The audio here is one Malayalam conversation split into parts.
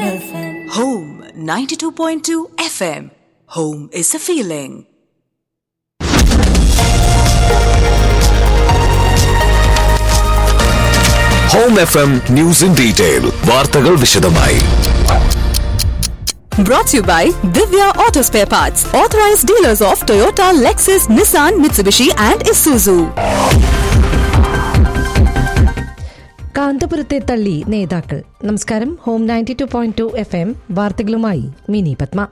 FM. Home 92.2 FM. Home is a feeling. Home F M news in detail വാർത്തകൾ വിശദമായി Brought to you by Divya Auto Spare Parts, authorized dealers of Toyota, Lexus, Nissan, Mitsubishi, and Isuzu. കാന്തപുരത്തെ തള്ളി നേതാക്കൾ നമസ്കാരം home ninety two point two F M വാർത്തകളുമായി മിനി പത്മ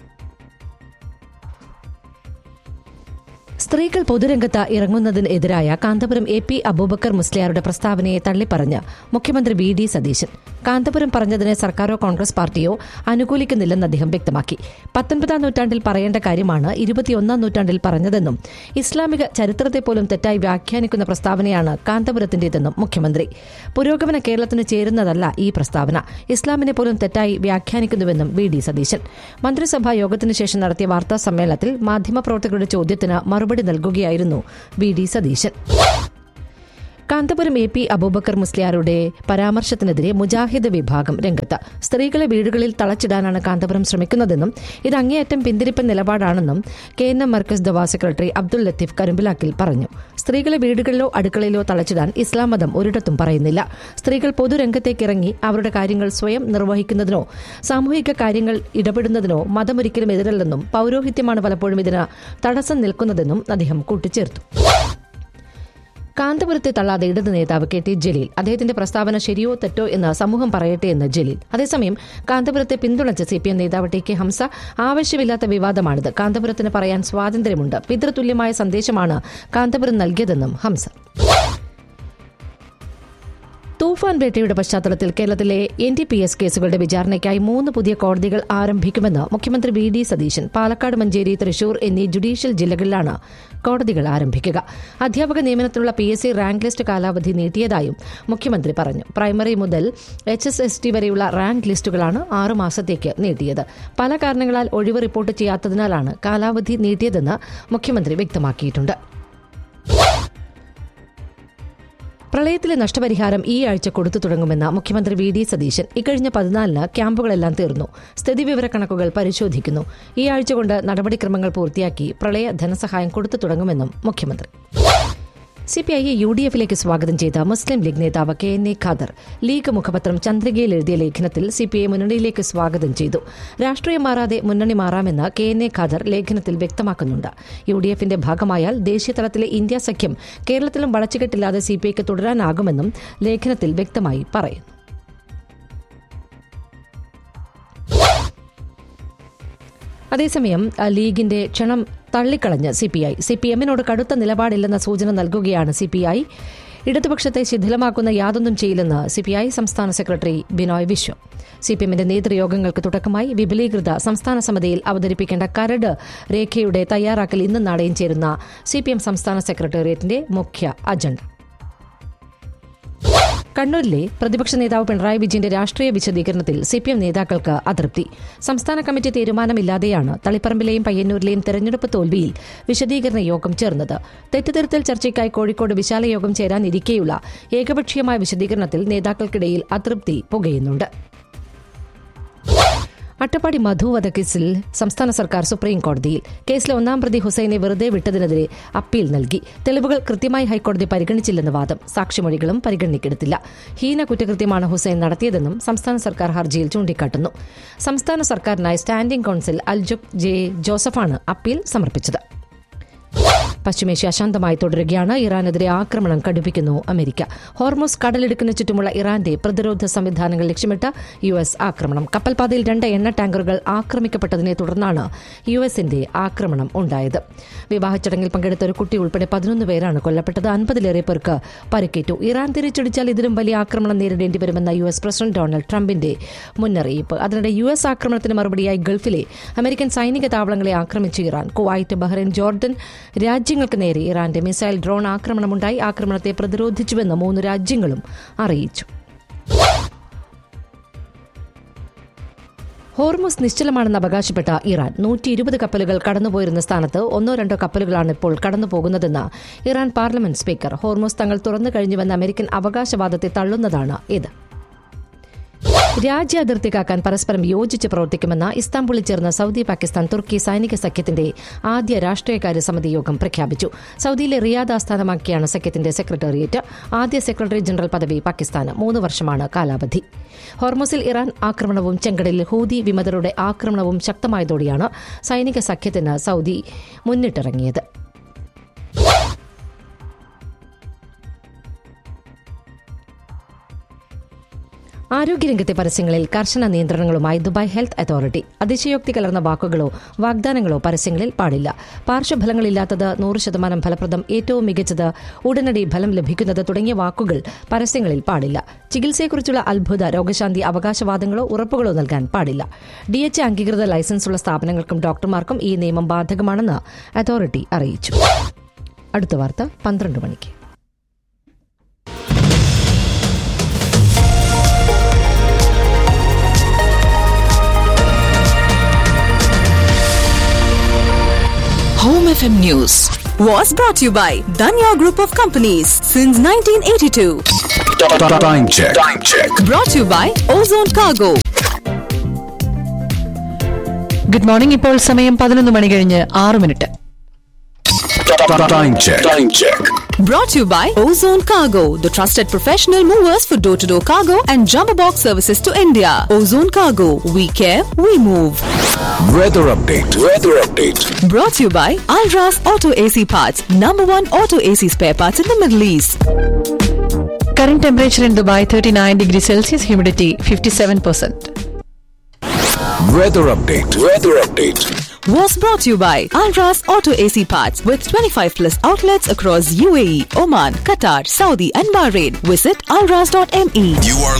സ്ത്രീകൾ പൊതുരംഗത്ത് ഇറങ്ങുന്നതിനെതിരായ കാന്തപുരം എ പി അബൂബക്കർ മുസ്ലിയാരുടെ പ്രസ്താവനയെ തള്ളിപ്പറഞ്ഞ് മുഖ്യമന്ത്രി വി ഡി സതീശൻ കാന്തപുരം പറഞ്ഞതിനെ സർക്കാരോ കോൺഗ്രസ് പാർട്ടിയോ അനുകൂലിക്കുന്നില്ലെന്ന് അദ്ദേഹം വ്യക്തമാക്കി പത്തൊൻപതാം നൂറ്റാണ്ടിൽ പറയേണ്ട കാര്യമാണ് ഇരുപത്തിയൊന്നാം നൂറ്റാണ്ടിൽ പറഞ്ഞതെന്നും ഇസ്ലാമിക ചരിത്രത്തെ പോലും തെറ്റായി വ്യാഖ്യാനിക്കുന്ന പ്രസ്താവനയാണ് കാന്തപുരത്തിന്റേതെന്നും മുഖ്യമന്ത്രി പുരോഗമന കേരളത്തിന് ചേരുന്നതല്ല ഈ പ്രസ്താവന ഇസ്ലാമിനെ പോലും തെറ്റായി വ്യാഖ്യാനിക്കുന്നുവെന്നും വി ഡി സതീശൻ മന്ത്രിസഭാ യോഗത്തിനു ശേഷം നടത്തിയ വാർത്താ സമ്മേളനത്തിൽ മാധ്യമപ്രവർത്തകരുടെ ചോദ്യത്തിന് മറുപടി നൽകുകയായിരുന്നു V D Satheesan Kanthapuram A P Aboobacker മുസ്ലിയാരുടെ പരാമർശത്തിനെതിരെ മുജാഹിദ് വിഭാഗം രംഗത്ത് സ്ത്രീകളെ വീടുകളിൽ തളച്ചിടാനാണ് കാന്തപുരം ശ്രമിക്കുന്നതെന്നും ഇത് അങ്ങേയറ്റം പിന്തിരിപ്പൻ നിലപാടാണെന്നും K N M Markaz Dawa secretary Abdul Latheef കരുമ്പിലാക്കിൽ പറഞ്ഞു സ്ത്രീകളെ വീടുകളിലോ അടുക്കളയിലോ തളച്ചിടാൻ ഇസ്ലാം മതം ഒരിടത്തും പറയുന്നില്ല സ്ത്രീകൾ പൊതുരംഗത്തേക്കിറങ്ങി അവരുടെ കാര്യങ്ങൾ സ്വയം നിർവഹിക്കുന്നതിനോ സാമൂഹിക കാര്യങ്ങൾ ഇടപെടുന്നതിനോ മതമൊരിക്കലും എതിരല്ലെന്നും പൌരോഹിത്യമാണ് പലപ്പോഴും ഇതിന് തടസ്സം നിൽക്കുന്നതെന്നും അദ്ദേഹം കൂട്ടിച്ചേർത്തു കാന്തപുരത്തെ തള്ളാതെ ഇടത് നേതാവ് കെ ടി ജലീൽ അദ്ദേഹത്തിന്റെ പ്രസ്താവന ശരിയോ തെറ്റോ എന്ന് സമൂഹം പറയട്ടെ എന്ന് ജലീൽ അതേസമയം കാന്തപുരത്തെ പിന്തുണച്ച സി പി എം നേതാവ് ടി കെ ഹംസ ആവശ്യമില്ലാത്ത വിവാദമാണിത് കാന്തപുരത്തിന് പറയാൻ സ്വാതന്ത്ര്യമുണ്ട് പിതൃതുല്യമായ സന്ദേശമാണ് കാന്തപുരം നൽകിയതെന്നും ഹംസ തൂഫാൻ വേട്ടയുടെ പശ്ചാത്തലത്തിൽ കേരളത്തിലെ എൻ ഡി പി എസ് കേസുകളുടെ വിചാരണയ്ക്കായി മൂന്ന് പുതിയ കോടതികൾ ആരംഭിക്കുമെന്ന് മുഖ്യമന്ത്രി വി ഡി സതീശൻ പാലക്കാട് മഞ്ചേരി തൃശൂർ എന്നീ ജുഡീഷ്യൽ ജില്ലകളിലാണ് കോടതികൾ ആരംഭിക്കുക അധ്യാപക നിയമനത്തിനുള്ള P S C rank list കാലാവധി നീട്ടിയതായും മുഖ്യമന്ത്രി പറഞ്ഞു പ്രൈമറി മുതൽ എച്ച് എസ് എസ് ടി വരെയുള്ള റാങ്ക് ലിസ്റ്റുകളാണ് ആറു മാസത്തേക്ക് നീട്ടിയത് പല കാരണങ്ങളാൽ ഒഴിവ് റിപ്പോർട്ട് ചെയ്യാത്തതിനാലാണ് കാലാവധി നീട്ടിയതെന്ന് മുഖ്യമന്ത്രി വ്യക്തമാക്കിയിട്ടുണ്ട് പ്രളയത്തിലെ നഷ്ടപരിഹാരം ഈ ആഴ്ച കൊടുത്തു തുടങ്ങുമെന്ന് മുഖ്യമന്ത്രി വി ഡി സതീശൻ ഇക്കഴിഞ്ഞ പതിനാലിന് ക്യാമ്പുകളെല്ലാം തീർന്നു സ്ഥിതിവിവരക്കണക്കുകൾ പരിശോധിക്കുന്നു ഈ ആഴ്ച കൊണ്ട് നടപടിക്രമങ്ങൾ പൂർത്തിയാക്കി പ്രളയ ധനസഹായം കൊടുത്തു തുടങ്ങുമെന്നും മുഖ്യമന്ത്രി സി പി ഐയെ യു ഡി എഫിലേക്ക് സ്വാഗതം ചെയ്ത മുസ്ലിം ലീഗ് നേതാവ് K N A Khader League മുഖപത്രം ചന്ദ്രികയിൽ എഴുതിയ ലേഖനത്തിൽ സി പി ഐ മുന്നണിയിലേക്ക് സ്വാഗതം ചെയ്തു രാഷ്ട്രീയം മാറാതെ മുന്നണി മാറാമെന്ന് കെ എൻ എ ഖാദർ ലേഖനത്തിൽ വ്യക്തമാക്കുന്നുണ്ട് യു ഡി എഫിന്റെ ഭാഗമായാൽ ദേശീയതലത്തിലെ ഇന്ത്യ സഖ്യം കേരളത്തിലും വളച്ചുകെട്ടില്ലാതെ സി പി ഐക്ക് തുടരാനാകുമെന്നും ലേഖനത്തിൽ വ്യക്തമായി പറയുന്നു അതേസമയം അഹ് ലീഗിന്റെ ക്ഷണം തള്ളിക്കളഞ്ഞ് C P I C P എമ്മിനോട് കടുത്ത നിലപാടില്ലെന്ന സൂചന നൽകുകയാണ് സി പി ഐ ഇടതുപക്ഷത്തെ ശിഥിലമാക്കുന്ന യാതൊന്നും ചെയ്യില്ലെന്ന് സി പി ഐ സംസ്ഥാന secretary Binoy Viswam C P എമ്മിന്റെ നേതൃയോഗങ്ങൾക്ക് തുടക്കമായി വിപുലീകൃത സംസ്ഥാന സമിതിയിൽ അവതരിപ്പിക്കേണ്ട കരട് രേഖയുടെ തയ്യാറാക്കൽ ഇന്നും നാളെയും ചേരുന്ന സി പി എം സംസ്ഥാന സെക്രട്ടേറിയറ്റിന്റെ മുഖ്യ അജണ്ട കണ്ണൂരിലെ പ്രതിപക്ഷ നേതാവ് പിണറായി വിജയന്റെ രാഷ്ട്രീയ വിശദീകരണത്തിൽ സി പി എം നേതാക്കൾക്ക് അതൃപ്തി സംസ്ഥാന കമ്മിറ്റി തീരുമാനമില്ലാതെയാണ് തളിപ്പറമ്പിലെയും പയ്യന്നൂരിലെയും തെരഞ്ഞെടുപ്പ് തോൽവിയിൽ വിശദീകരണ യോഗം ചേർന്നത് തെറ്റുതിരുത്തൽ ചർച്ചയ്ക്കായി കോഴിക്കോട് വിശാല യോഗം ചേരാനിരിക്കെയുള്ള ഏകപക്ഷീയമായ വിശദീകരണത്തിൽ നേതാക്കൾക്കിടയിൽ അതൃപ്തി പുകയുന്നുണ്ട് അട്ടപ്പാടി മധു വധക്കേസിൽ സംസ്ഥാന സർക്കാർ സുപ്രീം കോടതിയിൽ കേസിലെ ഒന്നാം പ്രതി ഹുസൈനെ വെറുതെ വിട്ടതിനെതിരെ അപ്പീൽ നൽകി തെളിവുകൾ കൃത്യമായി ഹൈക്കോടതി പരിഗണിച്ചില്ലെന്ന് വാദം സാക്ഷിമൊഴികളും പരിഗണിക്കെടുത്തില്ല ഹീന കുറ്റകൃത്യമാണ് ഹുസൈൻ നടത്തിയതെന്നും സംസ്ഥാന സർക്കാർ ഹർജിയിൽ ചൂണ്ടിക്കാട്ടുന്നു സംസ്ഥാന സർക്കാരിനായി സ്റ്റാൻഡിംഗ് കൌൺസിൽ അൽജുബ് ജെ ജോസഫാണ് അപ്പീൽ സമർപ്പിച്ചത് പശ്ചിമേഷ്യ അശാന്തമായി തുടരുകയാണ് ഇറാനെതിരെ ആക്രമണം കടുപ്പിക്കുന്നു അമേരിക്ക ഹോർമോസ് കടലിടുക്കിന് ചുറ്റുമുള്ള ഇറാന്റെ പ്രതിരോധ സംവിധാനങ്ങൾ ലക്ഷ്യമിട്ട് യു എസ് ആക്രമണം കപ്പൽപാതയിൽ രണ്ട് എണ്ണ ടാങ്കറുകൾ ആക്രമിക്കപ്പെട്ടതിനെ തുടർന്നാണ് യു എസിന്റെ ആക്രമണം ഉണ്ടായത് വിവാഹ ചടങ്ങിൽ പങ്കെടുത്ത ഒരു കുട്ടി ഉൾപ്പെടെ പതിനൊന്ന് പേരാണ് കൊല്ലപ്പെട്ടത് അൻപതിലേറെ പേർക്ക് പരിക്കേറ്റു ഇറാൻ തിരിച്ചടിച്ചാൽ ഇതിലും വലിയ ആക്രമണം നേരിടേണ്ടി വരുമെന്ന യു എസ് പ്രസിഡന്റ് ഡൊണാൾഡ് ട്രംപിന്റെ മുന്നറിയിപ്പ് അതിനിടെ യു എസ് ആക്രമണത്തിന് മറുപടിയായി ഗൾഫിലെ അമേരിക്കൻ സൈനിക താവളങ്ങളെ ആക്രമിച്ചു ഇറാൻ കുവൈറ്റ് ബഹ്റൈൻ ജോർഡൻ രാജ്യങ്ങൾക്ക് നേരെ ഇറാന്റെ മിസൈൽ ഡ്രോൺ ആക്രമണമുണ്ടായി ആക്രമണത്തെ പ്രതിരോധിച്ചുവെന്ന് മൂന്ന് രാജ്യങ്ങളും അറിയിച്ചു ഹോർമുസ് നിശ്ചലമാണെന്ന് അവകാശപ്പെട്ട ഇറാൻ നൂറ്റി ഇരുപത് കപ്പലുകൾ കടന്നുപോയിരുന്ന സ്ഥാനത്ത് ഒന്നോ രണ്ടോ കപ്പലുകളാണ് ഇപ്പോൾ കടന്നുപോകുന്നതെന്ന് ഇറാൻ പാർലമെന്റ് സ്പീക്കർ ഹോർമുസ് തങ്ങൾ തുറന്നു കഴിഞ്ഞുവെന്ന അമേരിക്കൻ അവകാശവാദത്തെ തള്ളുന്നതാണ് ഇത് രാജ്യാതിർത്തി കാക്കാൻ പരസ്പരം യോജിച്ച് പ്രവർത്തിക്കുമെന്ന ഇസ്താംബുളിൽ ചേർന്ന സൗദി പാകിസ്ഥാൻ തുർക്കി സൈനിക സഖ്യത്തിന്റെ ആദ്യ രാഷ്ട്രീയകാര്യ സമിതി യോഗം പ്രഖ്യാപിച്ചു സൗദിയിലെ റിയാദ് ആസ്ഥാനമാക്കിയാണ് സഖ്യത്തിന്റെ സെക്രട്ടേറിയറ്റ് ആദ്യ സെക്രട്ടറി ജനറൽ പദവി പാകിസ്ഥാന് മൂന്ന് വർഷമാണ് കാലാവധി ഹോർമസിൽ ഇറാൻ ആക്രമണവും ചെങ്കടലിൽ ഹൂതി വിമതരുടെ ആക്രമണവും ശക്തമായതോടെയാണ് സൈനിക സഖ്യത്തിന് സൗദി മുന്നിട്ടിറങ്ങിയത് ആരോഗ്യരംഗത്തെ പരസ്യങ്ങളിൽ കർശന നിയന്ത്രണങ്ങളുമായി ദുബായ് ഹെൽത്ത് അതോറിറ്റി അതിശയോക്തി കലർന്ന വാക്കുകളോ വാഗ്ദാനങ്ങളോ പരസ്യങ്ങളിൽ പാടില്ല പാർശ്വഫലങ്ങളില്ലാത്തത് നൂറ് ശതമാനം ഫലപ്രദം ഏറ്റവും മികച്ചത് ഉടനടി ഫലം ലഭിക്കുന്നത് തുടങ്ങിയ വാക്കുകൾ പരസ്യങ്ങളിൽ പാടില്ല ചികിത്സയെക്കുറിച്ചുള്ള അത്ഭുത രോഗശാന്തി അവകാശവാദങ്ങളോ ഉറപ്പുകളോ നൽകാൻ പാടില്ല ഡി എച്ച് അംഗീകൃത ലൈസൻസുള്ള സ്ഥാപനങ്ങൾക്കും ഡോക്ടർമാർക്കും ഈ നിയമം ബാധകമാണെന്ന് അതോറിറ്റി അറിയിച്ചു അടുത്ത വാർത്ത പന്ത്രണ്ട് മണിക്ക് Home FM News was brought to you by Danya Group of Companies since 1982. Time check. Time check. Brought to you by Ozone Cargo. Good morning ഇപ്പോൾ സമയം പതിനൊന്ന് മണി കഴിഞ്ഞ് ആറ് minute Time check. Time check. Brought to you by Ozone Cargo, the trusted professional movers for door to door cargo and jumbo box services to India. Ozone Cargo, we care, we move. Weather update. Weather update. Brought to you by Alras Auto AC Parts, number one auto AC spare parts in the Middle East. Current temperature in Dubai thirty nine degree Celsius humidity fifty seven percent Weather update. Weather update. Was brought to you by Alras Auto AC Parts with 25 plus outlets across UAE, Oman, Qatar, Saudi, and Bahrain. Visit alras.me. You are